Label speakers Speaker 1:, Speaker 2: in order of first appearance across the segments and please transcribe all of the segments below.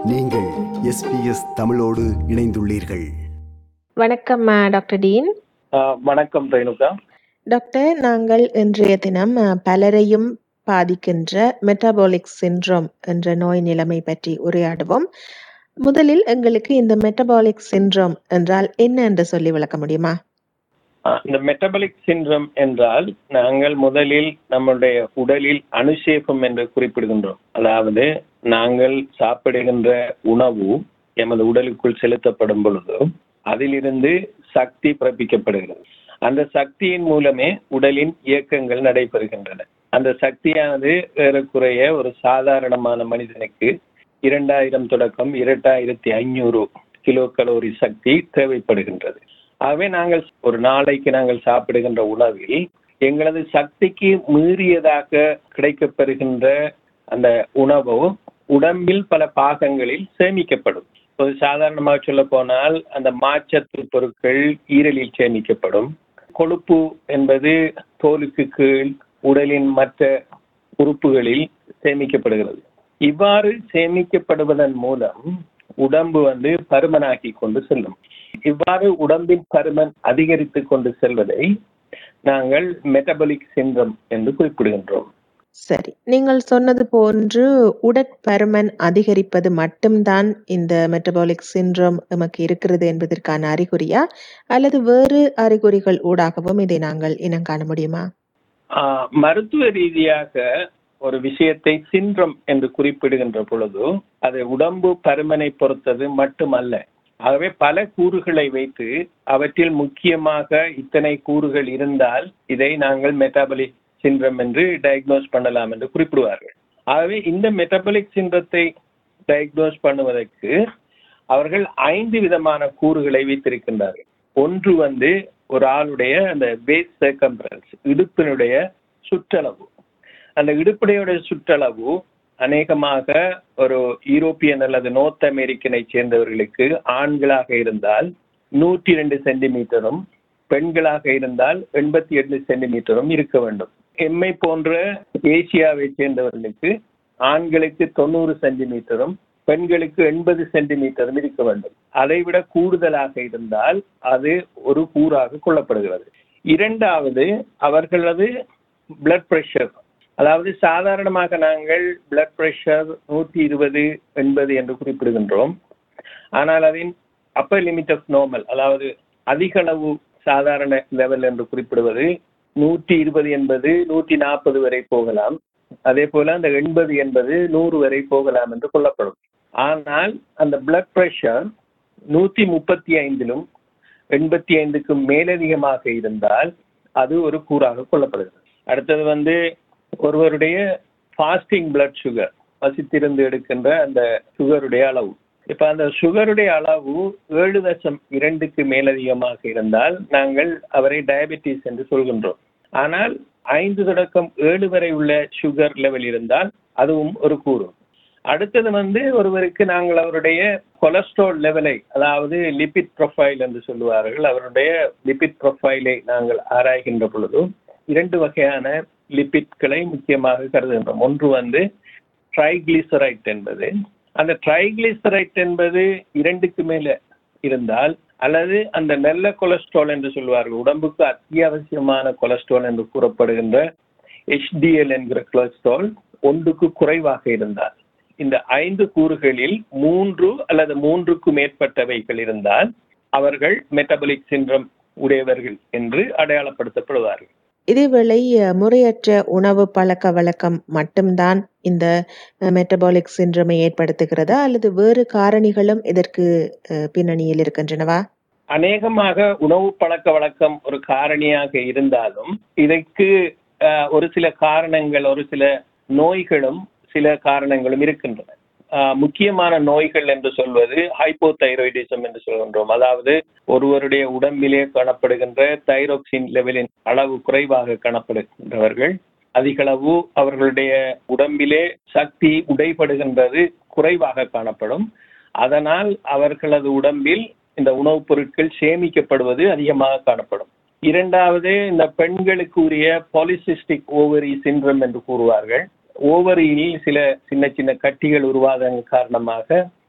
Speaker 1: நீங்கள் எஸ்பிஎஸ் தமிழோடு இணைந்துள்ளீர்கள்
Speaker 2: வணக்கம் அஹ், டாக்டர் டீன்
Speaker 3: ஆ, வணக்கம் ரேணுகா
Speaker 2: டாக்டர் நாங்கள் இன்றைய தினம் அஹ், பலரையும் பாதிக்கின்ற மெட்டபாலிக் சிண்ட்ரோம் என்ற நோய் நிலைமை பற்றி உரையாடுவோம் முதலில் எங்களுக்கு இந்த மெட்டபாலிக் சிண்ட்ரோம் என்றால் என்ன என்று சொல்லி விளக்க முடியுமா
Speaker 3: ஆ, இந்த மெட்டபாலிக் சிண்ட்ரம் என்றால் நாங்கள் முதலில் நம்முடைய உடலில் அனுசேபம் என்று குறிப்பிடுகின்றோம் அதாவது நாங்கள் சாப்பிடுகின்ற உணவு எமது உடலுக்குள் செலுத்தப்படும் பொழுது அதிலிருந்து சக்தி பிறப்பிக்கப்படுகிறது அந்த சக்தியின் மூலமே உடலின் இயக்கங்கள் நடைபெறுகின்றன அந்த சக்தியானது ஏறக்குறைய ஒரு சாதாரணமான மனிதனுக்கு இரண்டாயிரம் தொடக்கம் இரண்டாயிரத்தி ஐநூறு கிலோ கலோரி சக்தி தேவைப்படுகின்றது ஆகவே நாங்கள் ஒரு நாளைக்கு நாங்கள் சாப்பிடுகின்ற உணவில் எங்களது சக்திக்கு மீறியதாக கிடைக்கப்பெறுகின்ற அந்த உணவு உடம்பில் பல பாகங்களில் சேமிக்கப்படும் ஒரு சாதாரணமாக சொல்ல போனால் அந்த மாச்சத்து பொருட்கள் ஈரலில் சேமிக்கப்படும் கொழுப்பு என்பது தோலுக்கு கீழ் உடலின் மற்ற உறுப்புகளில் சேமிக்கப்படுகிறது இவ்வாறு சேமிக்கப்படுவதன் மூலம் உடம்பு வந்து பருமனாக்கி கொண்டு செல்லும் இவ்வாறு உடம்பின் பருமன் அதிகரித்து கொண்டு செல்வதை நாங்கள் மெட்டபாலிக் சிண்ட்ரம் என்று குறிப்பிடுகின்றோம்
Speaker 2: சரி நீங்கள் சொன்னது போன்று உடற்பருமன் அதிகரிப்பது மட்டும்தான் இந்த மெட்டபாலிக் சிண்ட்ரோம் நமக்கு இருக்கிறது என்பதற்கான அறிகுறியா அல்லது வேறு அறிகுறிகள் ஊடாகவும் இதை நாங்கள் இனம் காண முடியுமா
Speaker 3: ஆஹ், மருத்துவ ரீதியாக ஒரு விஷயத்தை சிண்ட்ரம் என்று குறிப்பிடுகின்ற பொழுது அது உடம்பு பருமனை பொறுத்தது மட்டுமல்ல ஆகவே பல கூறுகளை வைத்து அவற்றில் முக்கியமாக இத்தனை கூறுகள் இருந்தால் இதை நாங்கள் மெட்டாபலிக் சிண்ட்ரம் என்று டயக்னோஸ் பண்ணலாம் என்று குறிப்பிடுவார்கள் ஆகவே இந்த மெட்டபாலிக் சிண்ட்ரத்தை டயக்னோஸ் பண்ணுவதற்கு அவர்கள் ஐந்து விதமான கூறுகளை வைத்திருக்கின்றார்கள் ஒன்று வந்து ஒரு ஆளுடைய அந்த பேஸ் சர்க்கம்பரன்ஸ் இடுப்பினுடைய சுற்றளவு அந்த இடுப்புடையுடைய சுற்றளவு அநேகமாக ஒரு யூரோப்பியன் அல்லது நோர்த் அமெரிக்கனை சேர்ந்தவர்களுக்கு ஆண்களாக இருந்தால் நூற்றி ரெண்டு சென்டிமீட்டரும் பெண்களாக இருந்தால் எண்பத்தி எட்டு சென்டிமீட்டரும் இருக்க வேண்டும் எம்மை போன்ற ஏசியாவை சேர்ந்தவர்களுக்கு ஆண்களுக்கு தொண்ணூறு சென்டிமீட்டரும் பெண்களுக்கு எண்பது சென்டிமீட்டரும் இருக்க வேண்டும் அதைவிட கூடுதலாக இருந்தால் அது ஒரு கூறாக கொள்ளப்படுகிறது இரண்டாவது அவர்களது பிளட் பிரஷர் அதாவது சாதாரணமாக நாங்கள் பிளட் பிரஷர் நூற்றி இருபது எண்பது என்று குறிப்பிடுகின்றோம் ஆனால் அதன் அப்பர் லிமிட் ஆஃப் நார்மல் அதாவது அதிக அளவு சாதாரண லெவல் என்று குறிப்பிடுவது நூற்றி இருபது என்பது நூற்றி நாற்பது வரை போகலாம் அதே போல அந்த எண்பது என்பது நூறு வரை போகலாம் என்று கொள்ளப்படும் ஆனால் அந்த பிளட் பிரஷர் நூற்றி முப்பத்தி ஐந்திலும் எண்பத்தி ஐந்துக்கும் மேலதிகமாக இருந்தால் அது ஒரு கூறாக கொள்ளப்படுகிறது அடுத்தது வந்து ஒருவருடைய ஃபாஸ்டிங் பிளட் சுகர் வசித்திருந்து எடுக்கின்ற அந்த சுகருடைய அளவு இப்ப அந்த சுகருடைய அளவு ஏழு தசம் இரண்டுக்கு மேலதிகமாக இருந்தால் நாங்கள் அவரை டயபெட்டிஸ் என்று சொல்கின்றோம் ஆனால் ஐந்து தொடக்கம் ஏழு வரை உள்ள சுகர் லெவல் இருந்தால் அதுவும் ஒரு கூறு அடுத்தது வந்து ஒருவருக்கு நாங்கள் அவருடைய கொலஸ்ட்ரால் லெவலை அதாவது லிபிட் ப்ரொஃபைல் என்று சொல்லுவார்கள் அவருடைய லிபிட் ப்ரொஃபைலை நாங்கள் ஆராய்கின்ற பொழுது இரண்டு வகையான லிபிட்களை முக்கியமாக கருதுகின்றோம் ஒன்று வந்து ட்ரைகிளிசரைட் என்பது அந்த ட்ரைகிளிசரைட் என்பது இரண்டுக்கு மேல இருந்தால் அல்லது அந்த நல்ல கொலஸ்ட்ரால் என்று சொல்வார்கள் உடம்புக்கு அத்தியாவசியமான கொலஸ்ட்ரால் என்று கூறப்படுகின்ற HDL என்கிற கொலஸ்ட்ரால் ஒன்றுக்கு குறைவாக இருந்தால் இந்த ஐந்து கூறுகளில் மூன்று அல்லது மூன்றுக்கு மேற்பட்டவைகள் இருந்தால் அவர்கள் மெட்டபாலிக் சிண்ட்ரம் உடையவர்கள் என்று அடையாளப்படுத்தப்படுவார்கள்
Speaker 2: இதேவேளை அஹ், முறையற்ற உணவு பழக்க வழக்கம் மட்டும்தான் இந்த மெட்டபாலிக் சிண்ட்ரோமை ஏற்படுத்துகிறதா அல்லது வேறு காரணிகளும் இதற்கு அஹ், பின்னணியில் இருக்கின்றனவா
Speaker 3: அநேகமாக உணவு பழக்க வழக்கம் ஒரு காரணியாக இருந்தாலும் இதற்கு அஹ், ஒரு சில காரணங்கள் ஒரு சில நோய்களும் சில காரணங்களும் இருக்கின்றன அஹ், முக்கியமான நோய்கள் என்று சொல்வது ஹைப்போதைராய்டிசம் என்று சொல்கின்றோம் அதாவது ஒருவருடைய உடம்பிலே காணப்படுகின்ற தைரோக்சின் லெவலின் அளவு குறைவாக காணப்படுகின்றவர்கள் அதிகளவு அவர்களுடைய உடம்பிலே சக்தி உடைபடுகின்றது குறைவாக காணப்படும் அதனால் அவர்களது உடம்பில் இந்த உணவுப் பொருட்கள் சேமிக்கப்படுவது அதிகமாக காணப்படும் இரண்டாவது இந்த பெண்களுக்கு உரிய பாலிசிஸ்டிக் ஓவரி சின்ரம் என்று கூறுவார்கள் ஓவரியில் சில சின்ன சின்ன கட்டிகள் உருவாதன் காரணமாக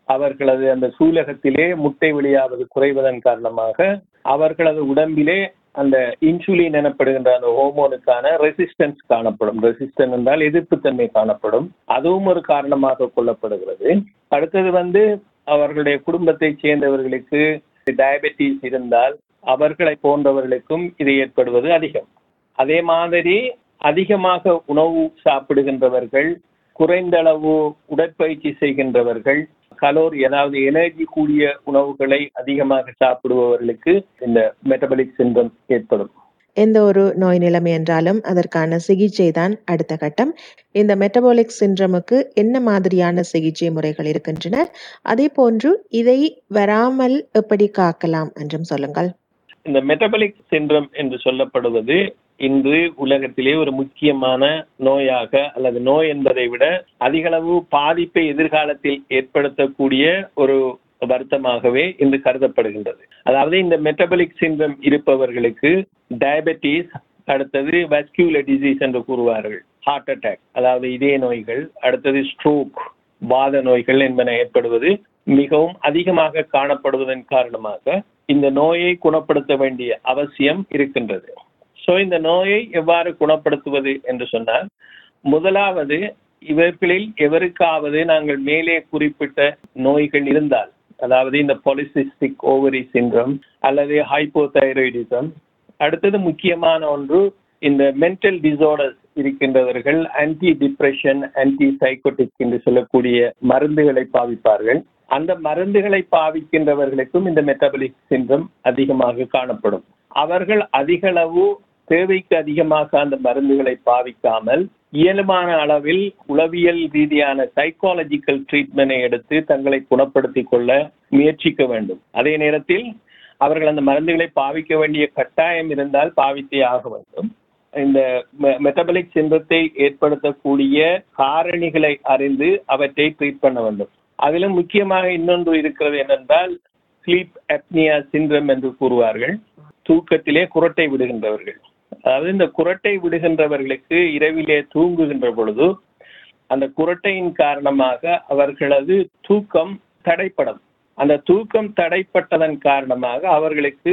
Speaker 3: அவர்களது அந்த சூலகத்திலே முட்டை வெளியாவது குறைவதன் காரணமாக அவர்களது உடம்பிலே அந்த இன்சுலின் எனப்படுகின்ற அந்த ஹோமோனுக்கான ரெசிஸ்டன்ஸ் காணப்படும் ரெசிஸ்டன் என்றால் எதிர்ப்புத்தன்மை காணப்படும் அதுவும் ஒரு காரணமாக கொள்ளப்படுகிறது அடுத்தது வந்து அவர்களுடைய குடும்பத்தை சேர்ந்தவர்களுக்கு டயபெட்டிஸ் இருந்தால் அவர்களை போன்றவர்களுக்கும் இது ஏற்படுவது அதிகம் அதே மாதிரி அதிகமாக உணவு சாப்பிடுகின்றவர்கள் குறைந்த அளவு உடற்பயிற்சி செய்கின்றவர்கள் கலோரி அதாவது எனர்ஜி கூடிய உணவுகளை அதிகமாக சாப்பிடுபவர்களுக்கு இந்த மெட்டபலிக் சிண்ட்ரம் ஏற்படும்
Speaker 2: எந்த ஒரு நோய் நிலைமை என்றாலும் அதற்கான சிகிச்சை தான் அடுத்த கட்டம் இந்த மெட்டபாலிக் சிண்ட்ரமுக்கு என்ன மாதிரியான சிகிச்சை முறைகள் இருக்கின்றன அதே போன்று இதை வராமல் எப்படி காக்கலாம் என்றும் சொல்லுங்கள்
Speaker 3: இந்த மெட்டபலிக் சிண்ட்ரம் என்று சொல்லப்படுவது இன்று உலகத்திலே ஒரு முக்கியமான நோயாக அல்லது நோய் என்பதை விட அதிகளவு பாதிப்பை எதிர்காலத்தில் ஏற்படுத்தக்கூடிய ஒரு வருத்தமாகவே இன்று கருதப்படுகின்றது அதாவது இந்த மெட்டபலிக் சிண்ட்ரம் இருப்பவர்களுக்கு டயபெட்டிஸ் அடுத்தது வஸ்கியூலர் டிசீஸ் என்று கூறுவார்கள் ஹார்ட் அட்டாக் அதாவது இதய நோய்கள் அடுத்தது ஸ்ட்ரோக் வாத நோய்கள் என்பன ஏற்படுவது மிகவும் அதிகமாக காணப்படுவதன் காரணமாக இந்த நோயை குணப்படுத்த வேண்டிய அவசியம் இருக்கின்றது ஸோ இந்த நோயை எவ்வாறு குணப்படுத்துவது என்று சொன்னால் முதலாவது இவர்களில் எவருக்காவது நாங்கள் மேலே குறிப்பிட்ட நோய்கள் இருந்தால் அதாவது இந்த பாலிசிஸ்டிக் ஓவரி சிண்ட்ரம் அல்லது ஹைப்போதைராய்டிசம் அடுத்தது முக்கியமான ஒன்று இந்த மென்டல் டிசார்டர்ஸ் இருக்கின்றவர்கள் ஆன்டி டிப்ரெஷன் ஆன்டி சைக்கோட்டிக் என்று சொல்லக்கூடிய மருந்துகளை பாவிப்பார்கள் அந்த மருந்துகளை பாவிக்கின்றவர்களுக்கும் இந்த மெட்டபலிக் சிண்ட்ரம் அதிகமாக காணப்படும் அவர்கள் அதிகளவு தேவைக்கு அதிகமாக அந்த மருந்துகளை பாவிக்காமல் இயல்பான அளவில் உளவியல் ரீதியான சைக்காலஜிக்கல் ட்ரீட்மெண்டை எடுத்து தங்களை குணப்படுத்திக் கொள்ள முயற்சிக்க வேண்டும் அதே நேரத்தில் அவர்கள் அந்த மருந்துகளை பாவிக்க வேண்டிய கட்டாயம் இருந்தால் பாவித்தே ஆக வேண்டும் இந்த மெட்டபலிக் சின்றத்தை ஏற்படுத்தக்கூடிய காரணிகளை அறிந்து அவற்றை ட்ரீட் பண்ண வேண்டும் அதிலும் முக்கியமாக இன்னொன்று இருக்கிறது என்னென்றால் ஸ்லீப் அப்னியா சின்ரம் என்று கூறுவார்கள் தூக்கத்திலே குரட்டை விடுகின்றவர்கள் அதாவது இந்த குரட்டை விடுகின்றவர்களுக்கு இரவிலே தூங்குகின்ற பொழுது அந்த குரட்டையின் காரணமாக அவர்களது தூக்கம் தடைப்படும் அந்த தூக்கம் தடைப்பட்டதன் காரணமாக அவர்களுக்கு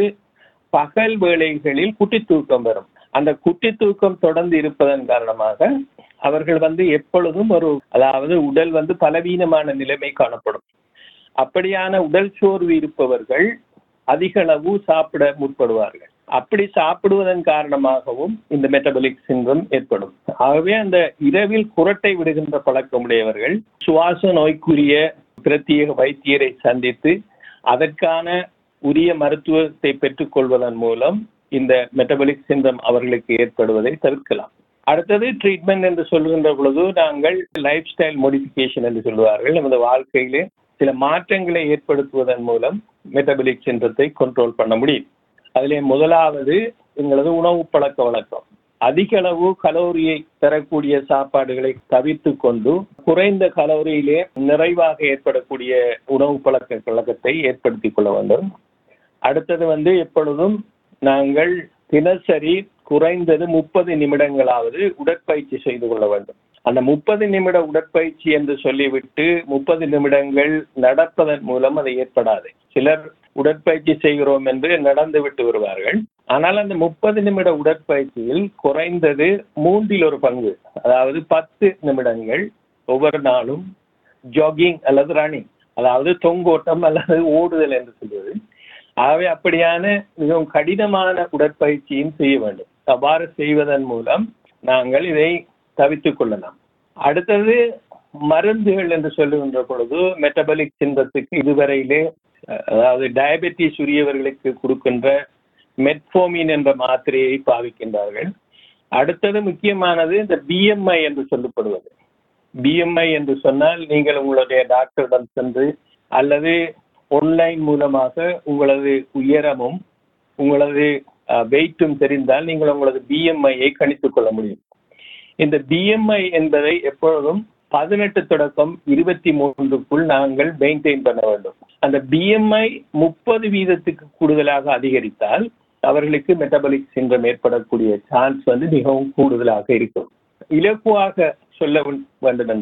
Speaker 3: பகல் வேளைகளில் குட்டி தூக்கம் வரும் அந்த குட்டி தூக்கம் தொடர்ந்து இருப்பதன் காரணமாக அவர்கள் வந்து எப்பொழுதும் ஒரு அதாவது உடல் வந்து பலவீனமான நிலைமை காணப்படும் அப்படியான உடல் சோர்வு இருப்பவர்கள் அதிக அளவு சாப்பிட முற்படுவார்கள் அப்படி சாப்பிடுவதன் காரணமாகவும் இந்த மெட்டபலிக் சின்ரம் ஏற்படும் ஆகவே அந்த இரவில் குரட்டை விடுகின்ற பழக்கமுடையவர்கள் சுவாச நோய்க்குரிய பிரத்யேக வைத்தியரை சந்தித்து அதற்கான உரிய மருத்துவத்தை பெற்றுக்கொள்வதன் மூலம் இந்த மெட்டபலிக் சின்ரம் அவர்களுக்கு ஏற்படுவதை தவிர்க்கலாம் அடுத்தது ட்ரீட்மெண்ட் என்று சொல்கின்ற பொழுது நாங்கள் லைஃப் ஸ்டைல் மோடிஃபிகேஷன் என்று சொல்லுவார்கள் நமது வாழ்க்கையிலே சில மாற்றங்களை ஏற்படுத்துவதன் மூலம் மெட்டபலிக் சின்றத்தை கண்ட்ரோல் பண்ண முடியும் அதிலே முதலாவது எங்களது உணவு பழக்க வழக்கம் அதிக அளவு கலோரியை தரக்கூடிய சாப்பாடுகளை தவிர்த்து கொண்டு குறைந்த கலோரியிலே நிறைவாக ஏற்படக்கூடிய உணவு பழக்க வழக்கத்தை ஏற்படுத்திக் கொள்ள வேண்டும் அடுத்தது வந்து எப்பொழுதும் நாங்கள் தினசரி குறைந்தது முப்பது நிமிடங்களாவது உடற்பயிற்சி செய்து கொள்ள வேண்டும் அந்த முப்பது நிமிட உடற்பயிற்சி என்று சொல்லிவிட்டு முப்பது நிமிடங்கள் நடப்பதன் மூலம் அது ஏற்படாது சிலர் உடற்பயிற்சி செய்கிறோம் என்று நடந்து விட்டு வருவார்கள் ஆனால் அந்த முப்பது நிமிட உடற்பயிற்சியில் குறைந்தது மூன்றில் ஒரு பங்கு அதாவது பத்து நிமிடங்கள் ஒவ்வொரு நாளும் ஜாகிங் அல்லது ரன்னிங் அதாவது தொங்கோட்டம் அல்லது ஓடுதல் என்று சொல்வது ஆகவே அப்படியான மிகவும் கடினமான உடற்பயிற்சியும் செய்ய வேண்டும் அவ்வாறு செய்வதன் மூலம் நாங்கள் இதை தவித்துக் கொள்ளலாம் அடுத்தது மருந்துகள் என்று சொல்லுகின்ற பொழுது மெட்டபலிக் சின்றத்துக்கு இதுவரையிலே அதாவது டயபெட்டிஸ் உரியவர்களுக்கு கொடுக்கின்ற மெட்ஃபோமின் என்ற மாத்திரையை பாவிக்கின்றார்கள் அடுத்தது முக்கியமானது இந்த பிஎம்ஐ என்று சொல்லப்படுவது பிஎம்ஐ என்று சொன்னால் நீங்கள் உங்களுடைய டாக்டரிடம் சென்று அல்லது ஒன்லைன் மூலமாக உங்களது உயரமும் உங்களது வெயிட்டும் தெரிந்தால் நீங்கள் உங்களது பிஎம்ஐயை கணித்துக் கொள்ள முடியும் இந்த பிஎம்ஐ என்பதை எப்பொழுதும் பதினெட்டு தொடக்கம் இருபத்தி மூன்றுக்குள் நாங்கள் மெயின்டைன் பண்ண வேண்டும் அந்த பிஎம்ஐ முப்பது வீதத்துக்கு கூடுதலாக அதிகரித்தால் அவர்களுக்கு மெட்டபாலிக் சின்ரம் ஏற்படக்கூடிய சான்ஸ் வந்து மிகவும் கூடுதலாக இருக்கும் இலக்குவாக சொல்ல வேண்டும் என்றால்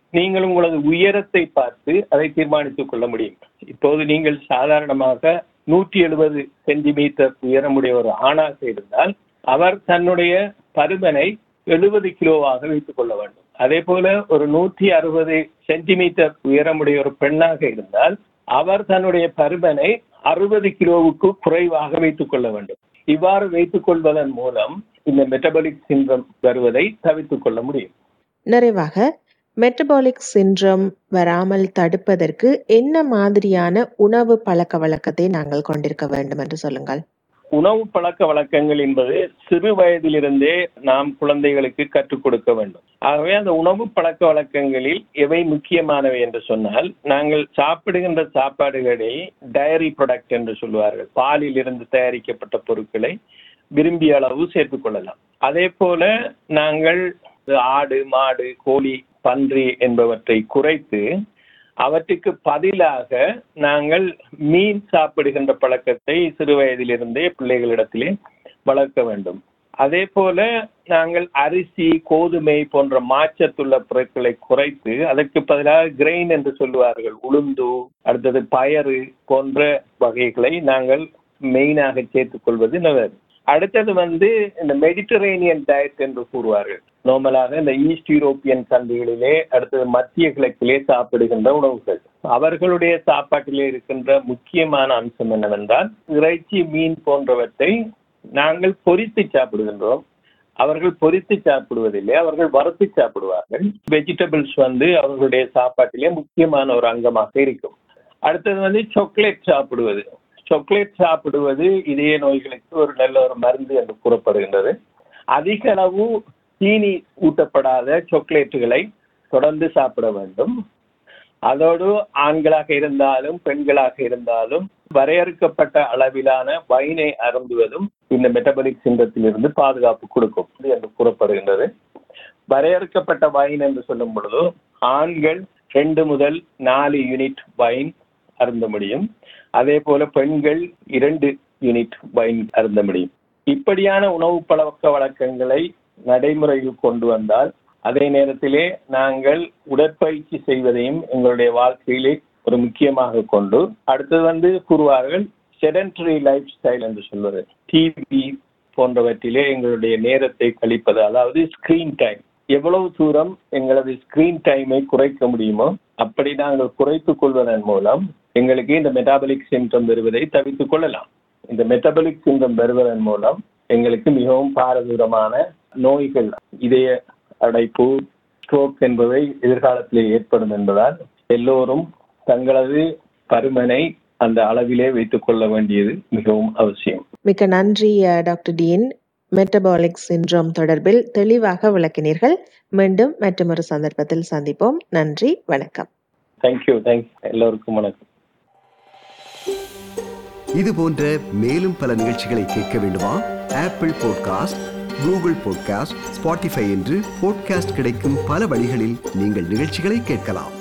Speaker 3: நீங்கள் உங்களது உயரத்தை பார்த்து அதை தீர்மானித்துக் கொள்ள முடியும் இப்போது நீங்கள் சாதாரணமாக நூற்றி எழுபது சென்டிமீட்டர் உயரமுடைய ஒரு ஆணாக இருந்தால் அவர் தன்னுடைய பருமனை எழுபது கிலோவாக வைத்துக் கொள்ள வேண்டும் அதே போல ஒரு நூற்றி அறுபது சென்டிமீட்டர் உயரமுடைய ஒரு பெண்ணாக இருந்தால் அவர் தன்னுடைய பருமனை அறுபது கிலோவுக்கு குறைவாக வைத்துக் கொள்ள வேண்டும் இவ்வாறு வைத்துக் கொள்வதன் மூலம் இந்த மெட்டபாலிக் சின்ரம் வருவதை தவிர்த்துக் கொள்ள முடியும்
Speaker 2: நிறைவாக மெட்டபாலிக் சின்ட்ரோம் வராமல் தடுப்பதற்கு என்ன மாதிரியான உணவு பழக்க வழக்கத்தை நாங்கள் கொண்டிருக்க வேண்டும் என்று சொல்லுங்கள்
Speaker 3: உணவு பழக்க வழக்கங்கள் என்பது சிறு வயதிலிருந்தே நாம் குழந்தைகளுக்கு கற்றுக் கொடுக்க வேண்டும் ஆகவே அந்த உணவு பழக்க வழக்கங்களில் எவை முக்கியமானவை என்று சொன்னால் நாங்கள் சாப்பிடுகின்ற சாப்பாடுகளில் டயரி ப்ராடக்ட் என்று சொல்லுவார்கள் பாலில் இருந்து தயாரிக்கப்பட்ட பொருட்களை விரும்பிய அளவு சேர்த்துக் கொள்ளலாம் அதே போல நாங்கள் ஆடு மாடு கோழி பன்றி என்பவற்றை குறைத்து அவற்றுக்கு பதிலாக நாங்கள் மீன் சாப்பிடுகின்ற பழக்கத்தை சிறு வயதிலிருந்தே பிள்ளைகளிடத்திலே வளர்க்க வேண்டும் அதே போல நாங்கள் அரிசி கோதுமை போன்ற மாச்சத்துள்ள பொருட்களை குறைத்து அதற்கு பதிலாக கிரெயின் என்று சொல்லுவார்கள் உளுந்து அடுத்தது பயறு போன்ற வகைகளை நாங்கள் மெயினாக சேர்த்துக் கொள்வது நல்லது அடுத்தது வந்து இந்த மெடிட்டரேனியன் டயட் என்று கூறுவார்கள் நார்மலாக இந்த ஈஸ்ட் யூரோப்பியன் கண்ட்ரிகளிலே அடுத்தது மத்திய கிழக்கிலே சாப்பிடுகின்ற உணவுகள் அவர்களுடைய சாப்பாட்டிலே இருக்கின்ற முக்கியமான அம்சம் என்னவென்றால் இறைச்சி மீன் போன்றவற்றை நாங்கள் பொரித்து சாப்பிடுகின்றோம் அவர்கள் பொரித்து சாப்பிடுவதில்லை அவர்கள் வறுத்து சாப்பிடுவார்கள் வெஜிடபிள்ஸ் வந்து அவர்களுடைய சாப்பாட்டிலே முக்கியமான ஒரு அங்கமாக இருக்கும் அடுத்தது வந்து சாக்லேட் சாப்பிடுவது சாக்லேட் சாப்பிடுவது இதய நோய்களுக்கு ஒரு நல்ல ஒரு மருந்து என்று கூறப்படுகின்றது அதிக அளவு தீனி ஊட்டப்படாத சாக்லேட்டுகளை தொடர்ந்து சாப்பிட வேண்டும் அதோடு ஆண்களாக இருந்தாலும் பெண்களாக இருந்தாலும் வரையறுக்கப்பட்ட அளவிலான வைனை அருந்துவதும் இந்த மெட்டபாலிக் சிண்டத்திலிருந்து பாதுகாப்பு கொடுக்கும் என்று கூறப்படுகின்றது வரையறுக்கப்பட்ட வைன் என்று சொல்லும் பொழுது ஆண்கள் ரெண்டு முதல் நாலு யூனிட் வைன் அருந்த முடியும் அதே போல பெண்கள் இரண்டு யூனிட் வைன் அருந்த முடியும் இப்படியான உணவு பழக்க வழக்கங்களை நடைமுறையில் கொண்டு வந்தால் அதே நேரத்திலே நாங்கள் உடற்பயிற்சி செய்வதையும் எங்களுடைய வாழ்க்கையிலே ஒரு முக்கியமாக கொண்டு அடுத்தது வந்து கூறுவார்கள் செடன்டரி லைஃப் ஸ்டைல் என்று சொல்வது டிவி போன்றவற்றிலே எங்களுடைய நேரத்தை கழிப்பது அதாவது ஸ்கிரீன் டைம் எவ்வளவு தூரம் எங்களது ஸ்கிரீன் டைமை குறைக்க முடியுமோ அப்படி நாங்கள் குறைத்துக் கொள்வதன் மூலம் எங்களுக்கு இந்த மெட்டாபலிக் சிம்டம் வருவதை தவிர்த்துக் கொள்ளலாம் இந்த மெட்டபாலிக் சிண்டம் வருவதன் மூலம் எங்களுக்கு மிகவும் பாரதூரமான நோய்கள் இதய அடைப்பு ஸ்ட்ரோக் என்பவை எதிர்காலத்திலே ஏற்படும் என்பதால் எல்லோரும் தங்களது பருமனை அந்த அளவிலே வைத்துக் கொள்ள வேண்டியது மிகவும் அவசியம்
Speaker 2: மிக்க நன்றி அஹ், டாக்டர் டீன் மெட்டபாலிக் சின்ட்ரோம் தொடர்பில் தெளிவாக விளக்கினீர்கள் மீண்டும் மற்றொரு சந்தர்ப்பத்தில் சந்திப்போம் நன்றி வணக்கம்
Speaker 3: தேங்க்யூ தேங்க்ஸ் எல்லோருக்கும் வணக்கம்
Speaker 1: இது போன்ற மேலும் பல நிகழ்ச்சிகளை கேட்க வேண்டுமா Apple podcast Google podcast Spotify என்று பாட்காஸ்ட் கிடைக்கும் பல வழிகளில் நீங்கள் நிகழ்ச்சிகளை கேட்கலாம்